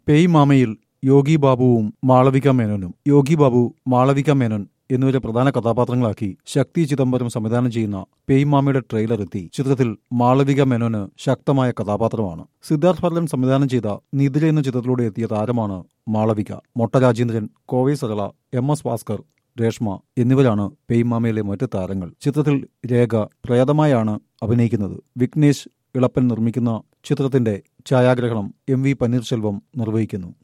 പേയ് മാമയിൽ യോഗി ബാബുവും മാളവിക മേനോനും യോഗി ബാബു മാളവിക മേനോൻ എന്നിവരെ പ്രധാന കഥാപാത്രങ്ങളാക്കി ശക്തി ചിദംബരം സംവിധാനം ചെയ്യുന്ന പേയ് മാമയുടെ ട്രെയിലർ എത്തി ചിത്രത്തിൽ മാളവിക മേനോന് ശക്തമായ കഥാപാത്രമാണ് സിദ്ധാർത്ഥ് ഭരതൻ സംവിധാനം ചെയ്ത നിതിര എന്ന ചിത്രത്തിലൂടെ എത്തിയ താരമാണ് മാളവിക മൊട്ട രാജേന്ദ്രൻ കോവൈ സരള എം എസ് ഭാസ്കർ രേഷ്മ എന്നിവരാണ് പേയ്മാമയിലെ മറ്റ് താരങ്ങൾ ചിത്രത്തിൽ രേഖ പ്രേതമായാണ് അഭിനയിക്കുന്നത് വിഘ്നേഷ് ഇളപ്പൻ നിർമ്മിക്കുന്ന ചിത്രത്തിന്റെ ഛായാഗ്രഹണം എം വി പന്നീർശെൽവം നിർവഹിക്കുന്നു